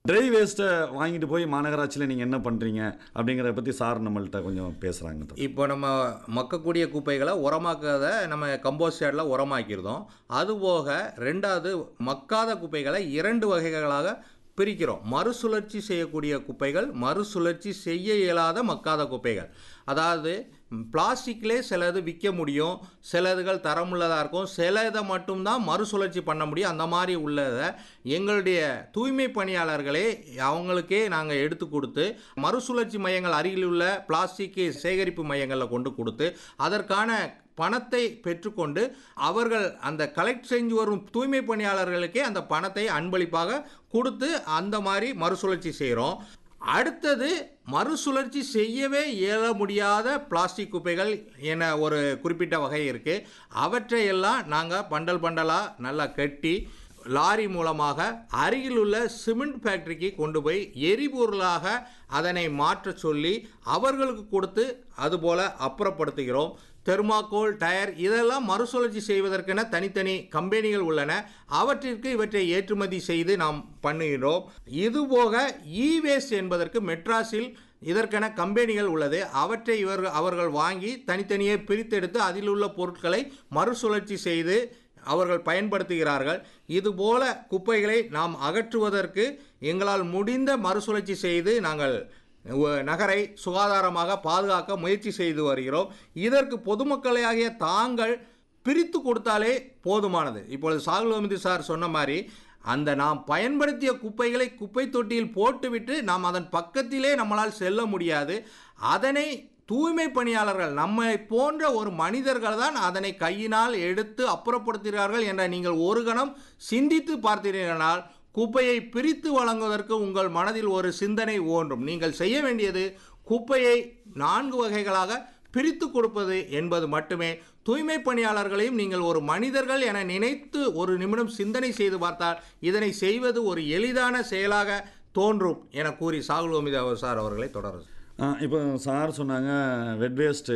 try வேஸ்ட்டை வாங்கிட்டு போய் மாநகராட்சியில் நீங்கள் என்ன பண்ணுறீங்க அப்படிங்கிறத பற்றி சார் நம்மள்ட்ட கொஞ்சம் பேசுகிறாங்க இப்போ நம்ம மக்கக்கூடிய குப்பைகளை உரமாக்காத நம்ம கம்போஸ்ட் ஷேடில் உரமாக்கிருந்தோம் அதுபோக ரெண்டாவது மக்காத குப்பைகளை இரண்டு வகைகளாக பிரிக்கிறோம் மறுசுழற்சி செய்யக்கூடிய குப்பைகள் மறுசுழற்சி செய்ய இயலாத மக்காத குப்பைகள் அதாவது பிளாஸ்டிக்லே சிலது விற்க முடியும் சிலதுகள் தரமுள்ளதாக இருக்கும் சில இதை மட்டும்தான் மறுசுழற்சி பண்ண முடியும் அந்த மாதிரி உள்ளதை எங்களுடைய தூய்மை பணியாளர்களே அவங்களுக்கே நாங்கள் எடுத்து கொடுத்து மறுசுழற்சி மையங்கள் அருகில் உள்ள பிளாஸ்டிக் சேகரிப்பு மையங்களில் கொண்டு கொடுத்து அதற்கான பணத்தை பெற்றுக்கொண்டு அவர்கள் அந்த கலெக்ட் செஞ்சு வரும் தூய்மை பணியாளர்களுக்கே அந்த பணத்தை அன்பளிப்பாக கொடுத்து அந்த மாதிரி மறுசுழற்சி செய்கிறோம் அடுத்தது மறுசுழற்சி செய்யவே இயல முடியாத பிளாஸ்டிக் குப்பைகள் என ஒரு குறிப்பிட்ட வகை இருக்குது அவற்றையெல்லாம் நாங்கள் பண்டல் பண்டலாக நல்லா கட்டி லாரி மூலமாக அருகில் உள்ள சிமெண்ட் ஃபேக்டரிக்கு கொண்டு போய் எரிபொருளாக அதனை மாற்ற சொல்லி அவர்களுக்கு கொடுத்து அதுபோல் அப்புறப்படுத்துகிறோம் தெர்மாக்கோல் டயர் இதெல்லாம் மறுசுழற்சி செய்வதற்கென தனித்தனி கம்பெனிகள் உள்ளன அவற்றிற்கு இவற்றை ஏற்றுமதி செய்து நாம் பண்ணுகிறோம் இதுபோக இ வேஸ்ட் என்பதற்கு மெட்ராஸில் இதற்கென கம்பெனிகள் உள்ளது அவற்றை இவர் அவர்கள் வாங்கி தனித்தனியே பிரித்தெடுத்து அதில் உள்ள பொருட்களை மறுசுழற்சி செய்து அவர்கள் பயன்படுத்துகிறார்கள் இதுபோல குப்பைகளை நாம் அகற்றுவதற்கு எங்களால் முடிந்த மறுசுழற்சி செய்து நாங்கள் உ- நகரை சுகாதாரமாக பாதுகாக்க முயற்சி செய்து வருகிறோம் இதற்கு பொதுமக்களாகிய தாங்கள் பிரித்து கொடுத்தாலே போதுமானது இப்பொழுது சாகுலோமிதி சார் சொன்ன மாதிரி அந்த நாம் பயன்படுத்திய குப்பைகளை குப்பை தொட்டியில் போட்டுவிட்டு நாம் அதன் பக்கத்திலே நம்மளால் செல்ல முடியாது அதனை தூய்மை பணியாளர்கள் நம்மை போன்ற ஒரு மனிதர்கள் தான் அதனை கையினால் எடுத்து அப்புறப்படுத்துகிறார்கள் என்ற நீங்கள் ஒரு கணம் சிந்தித்து பார்த்தீர்களானால் குப்பையை பிரித்து வழங்குவதற்கு உங்கள் மனதில் ஒரு சிந்தனை ஓன்றும் நீங்கள் செய்ய வேண்டியது குப்பையை நான்கு வகைகளாக பிரித்து கொடுப்பது என்பது மட்டுமே தூய்மை பணியாளர்களையும் நீங்கள் ஒரு மனிதர்கள் என நினைத்து ஒரு நிமிடம் சிந்தனை செய்து பார்த்தால் இதனை செய்வது ஒரு எளிதான செயலாக தோன்றும் என கூறி சாகுல் ஒமிதா சார் அவர்களை தொடரும் இப்போ சார் சொன்னாங்க வெட் வேஸ்ட்டு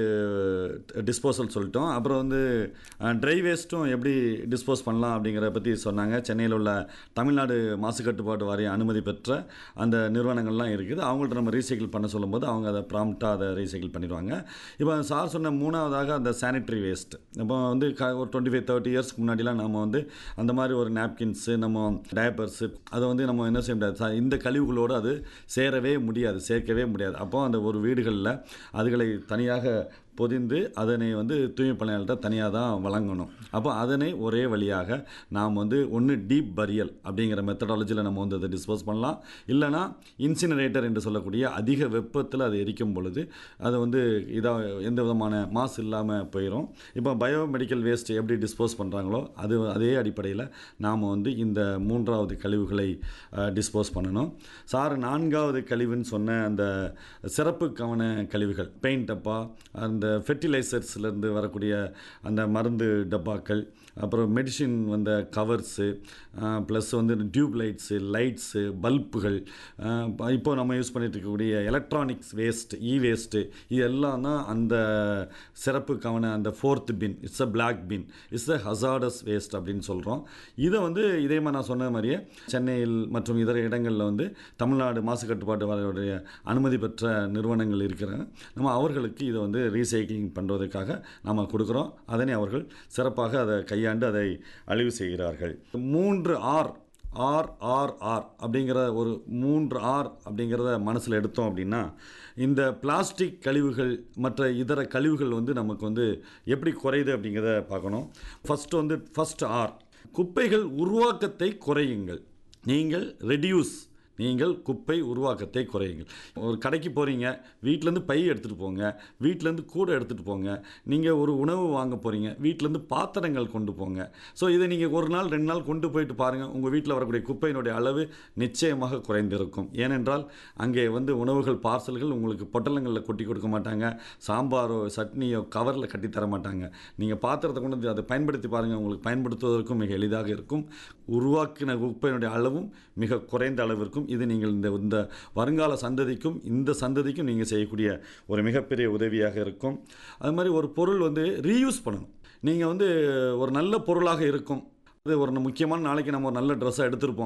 டிஸ்போசல் சொல்லிட்டோம் அப்புறம் வந்து ட்ரை வேஸ்ட்டும் எப்படி டிஸ்போஸ் பண்ணலாம் அப்படிங்கிறத பற்றி சொன்னாங்க சென்னையில் உள்ள தமிழ்நாடு மாசு கட்டுப்பாட்டு வாரிய அனுமதி பெற்ற அந்த நிறுவனங்கள்லாம் இருக்குது அவங்கள்ட்ட நம்ம ரீசைக்கிள் பண்ண சொல்லும்போது அவங்க அதை ப்ராம்ப்டாக அதை ரீசைக்கிள் பண்ணிடுவாங்க இப்போ சார் சொன்ன மூணாவதாக அந்த சானிட்டரி வேஸ்ட் இப்போ வந்து க ஒரு டுவெண்ட்டி ஃபைவ் தேர்ட்டி இயர்ஸ்க்கு முன்னாடிலாம் நம்ம வந்து அந்த மாதிரி ஒரு நாப்கின்ஸு நம்ம டயப்பர்ஸு அதை வந்து நம்ம என்ன செய்ய முடியாது ச- இந்த கழிவுகளோடு அது சேரவே முடியாது சேர்க்கவே முடியாது அப்போ அந்த ஒரு வீடுகளில் அதுகளை தனியாக பொதிந்து அதனை வந்து தூய்மை பணியாளர்கிட்ட தனியாக தான் வழங்கணும் அப்போ அதனை ஒரே வழியாக நாம் வந்து ஒன்று டீப் பரியல் அப்படிங்கிற மெத்தடாலஜியில் நம்ம வந்து அதை டிஸ்போஸ் பண்ணலாம் இல்லைனா இன்சினரேட்டர் என்று சொல்லக்கூடிய அதிக வெப்பத்தில் அதை எரிக்கும் பொழுது அது வந்து இதாக எந்த விதமான மாசு இல்லாமல் போயிடும் இப்போ பயோமெடிக்கல் வேஸ்ட் எப்படி டிஸ்போஸ் பண்ணுறாங்களோ அது அதே அடிப்படையில் நாம் வந்து இந்த மூன்றாவது கழிவுகளை டிஸ்போஸ் பண்ணணும் சார் நான்காவது கழிவுன்னு சொன்ன அந்த சிறப்பு கவன கழிவுகள் பெயிண்ட் டப்பா அந்த ஃபெர்டிலைசர்ஸ்லேருந்து வரக்கூடிய அந்த மருந்து டப்பாக்கள் அப்புறம் மெடிசின் வந்த கவர்ஸு ப்ளஸ் வந்து டியூப் லைட்ஸு லைட்ஸு பல்புகள் இப்போ நம்ம யூஸ் பண்ணிட்டு இருக்கக்கூடிய எலக்ட்ரானிக்ஸ் வேஸ்ட் இ வேஸ்ட்டு இது எல்லாம் தான் அந்த சிறப்பு கவன அந்த fourth bin it's a black bin it's a hazardous waste அப்படின்னு சொல்கிறோம் இதை வந்து இதே மாதிரி நான் சொன்ன மாதிரியே சென்னையில் மற்றும் இதர இடங்களில் வந்து தமிழ்நாடு மாசு கட்டுப்பாட்டு வாரியத்துடைய அனுமதி பெற்ற நிறுவனங்கள் இருக்கிறாங்க நம்ம அவர்களுக்கு இதை வந்து ரீசைக்ளிங் பண்ணுவதற்காக நம்ம கொடுக்குறோம் அதனை அவர்கள் சிறப்பாக அதை கையாண்டு அதை அழிவு செய்கிறார்கள் மூன்று ஆர் ஆர் ஆர் ஆர் அப்படிங்கிற ஒரு மூன்று ஆர் அப்படிங்கிறத மனசில் எடுத்தோம் அப்படின்னா இந்த பிளாஸ்டிக் கழிவுகள் மற்ற இதர கழிவுகள் வந்து நமக்கு வந்து எப்படி குறையுது அப்படிங்கிறத பார்க்கணும் ஃபஸ்ட்டு வந்து ஃபஸ்ட் ஆர் குப்பைகள் உருவாக்கத்தை குறையுங்கள் நீங்கள் ரெடியூஸ் நீங்கள் குப்பை உருவாக்கத்தை குறையுங்கள் ஒரு கடைக்கு போகிறீங்க வீட்டிலேருந்து பை எடுத்துகிட்டு போங்க வீட்டிலேருந்து கூடை எடுத்துகிட்டு போங்க நீங்கள் ஒரு உணவு வாங்க போகிறீங்க வீட்டிலேருந்து பாத்திரங்கள் கொண்டு போங்க ஸோ இதை நீங்கள் ஒரு நாள் ரெண்டு நாள் கொண்டு போயிட்டு பாருங்கள் உங்கள் வீட்டில் வரக்கூடிய குப்பையினுடைய அளவு நிச்சயமாக குறைந்திருக்கும் ஏனென்றால் அங்கே வந்து உணவுகள் பார்சல்கள் உங்களுக்கு பொட்டலங்களில் கொட்டி கொடுக்க மாட்டாங்க சாம்பாரோ சட்னியோ கவரில் கட்டி தர மாட்டாங்க நீங்கள் பாத்திரத்தை கொண்டு வந்து அதை பயன்படுத்தி பாருங்கள் உங்களுக்கு பயன்படுத்துவதற்கும் மிக எளிதாக இருக்கும் உருவாக்கின குப்பையினுடைய அளவும் மிக குறைந்த அளவிற்கும் இது நீங்கள் இந்த இந்த வருங்கால சந்ததிக்கும் இந்த சந்ததிக்கும் நீங்கள் செய்யக்கூடிய ஒரு மிகப்பெரிய உதவியாக இருக்கும் அது மாதிரி ஒரு பொருள் வந்து ரீயூஸ் பண்ணணும் நீங்கள் வந்து ஒரு நல்ல பொருளாக இருக்கும் அது ஒரு முக்கியமான நாளைக்கு நம்ம ஒரு நல்ல ட்ரெஸ்ஸை எடுத்திருப்போம்